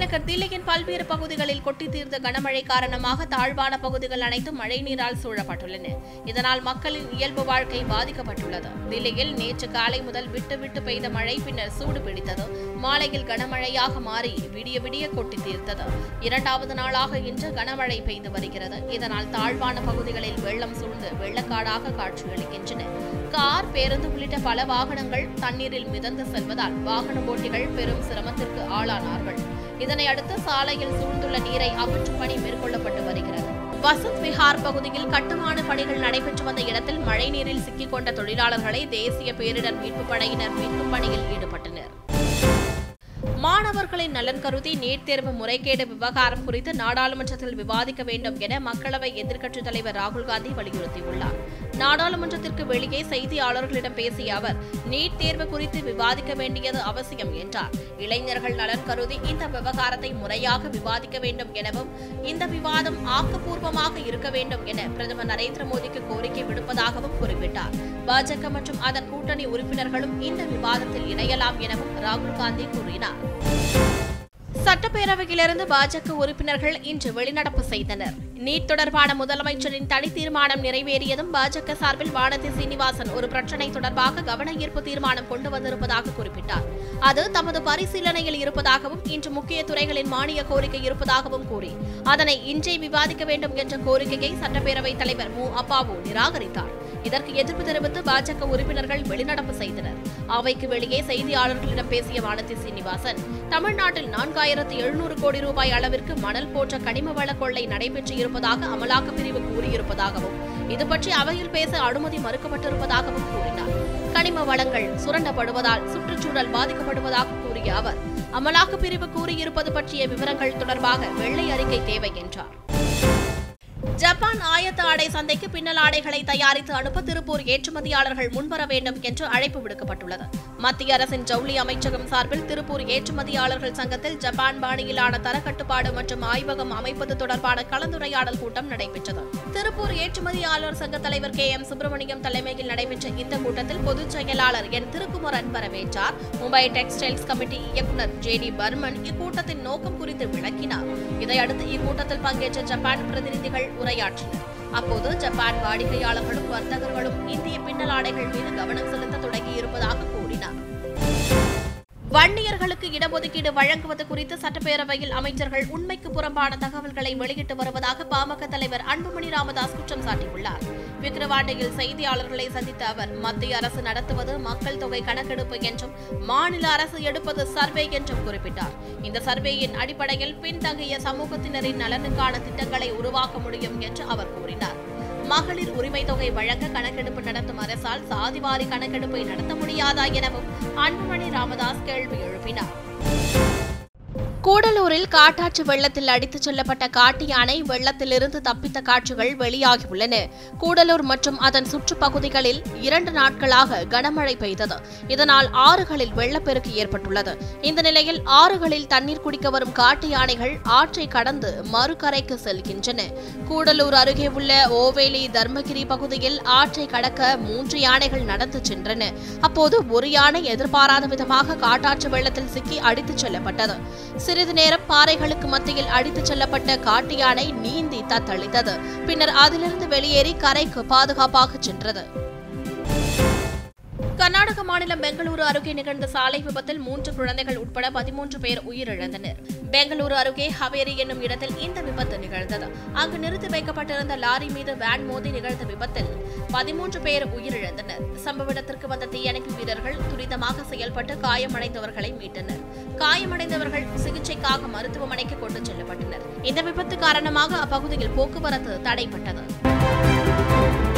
தலைநகர் தில்லியின் பல்வேறு பகுதிகளில் கொட்டி தீர்ந்த கனமழை காரணமாக தாழ்வான பகுதிகள் அனைத்தும் மழைநீரால் சூழப்பட்டுள்ளன இதனால் மக்களின் இயல்பு வாழ்க்கை பாதிக்கப்பட்டுள்ளது தில்லியில் நேற்று காலை முதல் விட்டு விட்டு பெய்த மழை பின்னர் சூடு பிடித்தது மாலையில் கனமழையாக மாறி விடிய விடிய கொட்டி தீர்த்தது இரண்டாவது நாளாக இன்று கனமழை பெய்து வருகிறது இதனால் தாழ்வான பகுதிகளில் வெள்ளம் சூழ்ந்து வெள்ளக்காடாக காட்சியளிக்கின்றன கார் பேருந்து உள்ளிட்ட பல வாகனங்கள் தண்ணீரில் மிதந்து செல்வதால் வாகன ஓட்டிகள் பெரும் சிரமத்திற்கு ஆளானார்கள் இதனை அடுத்து சாலையில் சூழ்ந்துள்ள நீரை அகற்றும் பணி மேற்கொள்ளப்பட்டு வருகிறது வசந்த் விஹார் பகுதியில் கட்டுமான பணிகள் நடைபெற்று வந்த இடத்தில் மழைநீரில் சிக்கிக் கொண்ட தொழிலாளர்களை தேசிய பேரிடர் மீட்புப் படையினர் மீட்கும் பணியில் ஈடுபட்டனர் மாணவர்களின் நலன் கருதி நீட் தேர்வு முறைகேடு விவகாரம் குறித்து நாடாளுமன்றத்தில் விவாதிக்க வேண்டும் என மக்களவை எதிர்க்கட்சித் தலைவர் ராகுல் காந்தி வலியுறுத்தியுள்ளார் நாடாளுமன்றத்திற்கு வெளியே செய்தியாளர்களிடம் பேசிய அவர் நீட் தேர்வு குறித்து விவாதிக்க வேண்டியது அவசியம் என்றார் இளைஞர்கள் நலன் கருதி இந்த விவகாரத்தை முறையாக விவாதிக்க வேண்டும் எனவும் இந்த விவாதம் ஆக்கப்பூர்வமாக இருக்க வேண்டும் என பிரதமர் நரேந்திர மோடிக்கு கோரிக்கை விடுப்பதாகவும் குறிப்பிட்டார் பாஜக மற்றும் அதன் கூட்டணி உறுப்பினர்களும் இந்த விவாதத்தில் இணையலாம் எனவும் ராகுல் காந்தி கூறினார் சட்டப்பேரவையிலிருந்து பாஜக உறுப்பினர்கள் இன்று வெளிநடப்பு செய்தனர் நீட் தொடர்பான முதலமைச்சரின் தனி தீர்மானம் நிறைவேறியதும் பாஜக சார்பில் வானதி சீனிவாசன் ஒரு பிரச்சினை தொடர்பாக கவன ஈர்ப்பு தீர்மானம் கொண்டு வந்திருப்பதாக குறிப்பிட்டார் அது தமது பரிசீலனையில் இருப்பதாகவும் இன்று முக்கிய துறைகளின் மானிய கோரிக்கை இருப்பதாகவும் கூறி அதனை இன்றே விவாதிக்க வேண்டும் என்ற கோரிக்கையை சட்டப்பேரவைத் தலைவர் மு அப்பாவு நிராகரித்தார் இதற்கு எதிர்ப்பு தெரிவித்து பாஜக உறுப்பினர்கள் வெளிநடப்பு செய்தனர் அவைக்கு வெளியே செய்தியாளர்களிடம் பேசிய வானதி சீனிவாசன் தமிழ்நாட்டில் நான்காயிரத்து எழுநூறு கோடி ரூபாய் அளவிற்கு மணல் போன்ற கனிம வள கொள்ளை நடைபெற்று இருப்பதாக அமலாக்கப் பிரிவு கூறியிருப்பதாகவும் இது பற்றி அவையில் பேச அனுமதி மறுக்கப்பட்டிருப்பதாகவும் கூறினார் கனிம வளங்கள் சுரண்டப்படுவதால் சுற்றுச்சூழல் பாதிக்கப்படுவதாக கூறிய அவர் அமலாக்கப் பிரிவு கூறியிருப்பது பற்றிய விவரங்கள் தொடர்பாக வெள்ளை அறிக்கை தேவை என்றார் ஜப்பான் ஆயத்த ஆடை சந்தைக்கு பின்னல் ஆடைகளை தயாரித்து அனுப்ப திருப்பூர் ஏற்றுமதியாளர்கள் முன்வர வேண்டும் என்று அழைப்பு விடுக்கப்பட்டுள்ளது மத்திய அரசின் ஜவுளி அமைச்சகம் சார்பில் திருப்பூர் ஏற்றுமதியாளர்கள் சங்கத்தில் ஜப்பான் பாணியிலான தரக்கட்டுப்பாடு மற்றும் ஆய்வகம் அமைப்பது தொடர்பான கலந்துரையாடல் கூட்டம் நடைபெற்றது திருப்பூர் ஏற்றுமதியாளர் சங்க தலைவர் கே எம் சுப்பிரமணியம் தலைமையில் நடைபெற்ற இந்த கூட்டத்தில் பொதுச் செயலாளர் என் திருக்குமரன் வரவேற்றார் மும்பை டெக்ஸ்டைல்ஸ் கமிட்டி இயக்குநர் ஜே டி பர்மன் இக்கூட்டத்தின் நோக்கம் குறித்து விளக்கினார் இதையடுத்து இக்கூட்டத்தில் பங்கேற்ற ஜப்பான் பிரதிநிதிகள் உரையாற்றினர் அப்போது ஜப்பான் வாடிக்கையாளர்களும் வர்த்தகர்களும் இந்திய பின்னல் ஆடைகள் மீது கவனம் செலுத்த தொடங்கியிருப்பதாக கூறினார் வன்னியர்களுக்கு இடஒதுக்கீடு வழங்குவது குறித்து சட்டப்பேரவையில் அமைச்சர்கள் உண்மைக்கு புறம்பான தகவல்களை வெளியிட்டு வருவதாக பாமக தலைவர் அன்புமணி ராமதாஸ் குற்றம் சாட்டியுள்ளார் விக்கிரவாண்டியில் செய்தியாளர்களை சந்தித்த அவர் மத்திய அரசு நடத்துவது மக்கள் தொகை கணக்கெடுப்பு என்றும் மாநில அரசு எடுப்பது சர்வே என்றும் குறிப்பிட்டார் இந்த சர்வேயின் அடிப்படையில் பின்தங்கிய சமூகத்தினரின் நலனுக்கான திட்டங்களை உருவாக்க முடியும் என்று அவர் கூறினார் மகளிர் உரிமை தொகை வழங்க கணக்கெடுப்பு நடத்தும் அரசால் சாதிவாரி கணக்கெடுப்பை நடத்த முடியாதா எனவும் அன்புமணி ராமதாஸ் கேள்வி எழுப்பினார் கூடலூரில் காட்டாற்று வெள்ளத்தில் அடித்துச் செல்லப்பட்ட காட்டு யானை வெள்ளத்திலிருந்து தப்பித்த காட்சிகள் வெளியாகியுள்ளன கூடலூர் மற்றும் அதன் சுற்றுப்பகுதிகளில் இரண்டு நாட்களாக கனமழை பெய்தது இதனால் ஆறுகளில் வெள்ளப்பெருக்கு ஏற்பட்டுள்ளது இந்த நிலையில் ஆறுகளில் தண்ணீர் குடிக்க வரும் காட்டு யானைகள் ஆற்றை கடந்து மறுகரைக்கு செல்கின்றன கூடலூர் அருகே உள்ள ஓவேலி தர்மகிரி பகுதியில் ஆற்றை கடக்க மூன்று யானைகள் நடந்து சென்றன அப்போது ஒரு யானை எதிர்பாராத விதமாக காட்டாற்று வெள்ளத்தில் சிக்கி அடித்துச் செல்லப்பட்டது சிறிது நேரம் பாறைகளுக்கு மத்தியில் அடித்துச் செல்லப்பட்ட காட்டு யானை நீந்தி தத்தளித்தது பின்னர் அதிலிருந்து வெளியேறி கரைக்கு பாதுகாப்பாக சென்றது கர்நாடக மாநிலம் பெங்களூரு அருகே நிகழ்ந்த சாலை விபத்தில் மூன்று குழந்தைகள் உட்பட பதிமூன்று பேர் உயிரிழந்தனர் பெங்களூரு அருகே ஹவேரி என்னும் இடத்தில் இந்த விபத்து நிகழ்ந்தது அங்கு நிறுத்தி வைக்கப்பட்டிருந்த லாரி மீது வேன் மோதி நிகழ்ந்த விபத்தில் பதிமூன்று பேர் உயிரிழந்தனர் சம்பவ இடத்திற்கு வந்த தீயணைப்பு வீரர்கள் துரிதமாக செயல்பட்டு காயமடைந்தவர்களை மீட்டனர் காயமடைந்தவர்கள் சிகிச்சைக்காக மருத்துவமனைக்கு கொண்டு செல்லப்பட்டனர் இந்த விபத்து காரணமாக அப்பகுதியில் போக்குவரத்து தடைப்பட்டது